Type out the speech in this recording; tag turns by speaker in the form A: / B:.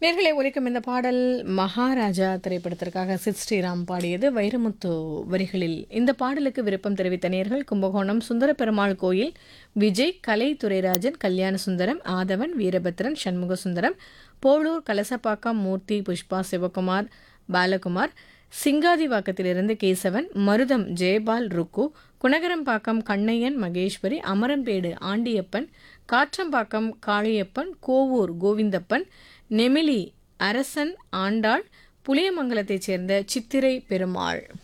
A: நேர்களை ஒலிக்கும் இந்த பாடல் மகாராஜா திரைப்படத்திற்காக சித் ஸ்ரீராம் பாடியது வைரமுத்து வரிகளில் இந்த பாடலுக்கு விருப்பம் தெரிவித்த நேர்கள் கும்பகோணம் சுந்தர பெருமாள் கோயில் விஜய் கலை துரைராஜன் கல்யாண சுந்தரம் ஆதவன் வீரபத்ரன் சண்முக சுந்தரம் போளூர் கலசப்பாக்கம் மூர்த்தி புஷ்பா சிவகுமார் பாலகுமார் சிங்காதிவாக்கத்திலிருந்து கேசவன் மருதம் ஜெயபால் ருக்கு குணகரம்பாக்கம் கண்ணையன் மகேஸ்வரி அமரம்பேடு ஆண்டியப்பன் காற்றம்பாக்கம் காளியப்பன் கோவூர் கோவிந்தப்பன் நெமிலி அரசன் ஆண்டாள் புளியமங்கலத்தைச் சேர்ந்த சித்திரை பெருமாள்